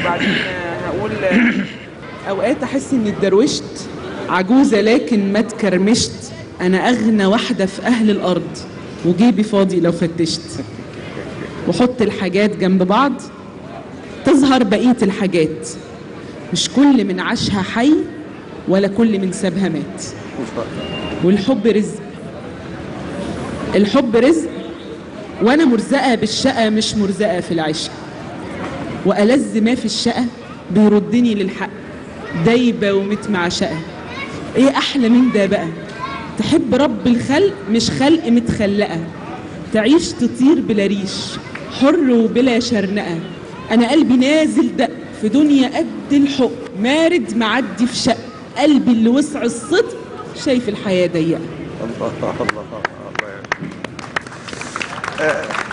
وبعدين آه، هقول آه، اوقات احس اني اتدروشت عجوزه لكن ما اتكرمشت انا اغنى واحده في اهل الارض وجيبي فاضي لو فتشت وحط الحاجات جنب بعض تظهر بقيه الحاجات مش كل من عاشها حي ولا كل من سابها مات والحب رزق الحب رزق وانا مرزقه بالشقه مش مرزقه في العشق والذ ما في الشقه بيردني للحق دايبه ومتمعشقه ايه احلى من ده بقى تحب رب الخلق مش خلق متخلقه تعيش تطير بلا ريش حر وبلا شرنقه انا قلبي نازل دق في دنيا قد الحق مارد معدي في شق قلبي اللي وسع الصدق شايف الحياه ضيقه الله الله الله, الله. آه،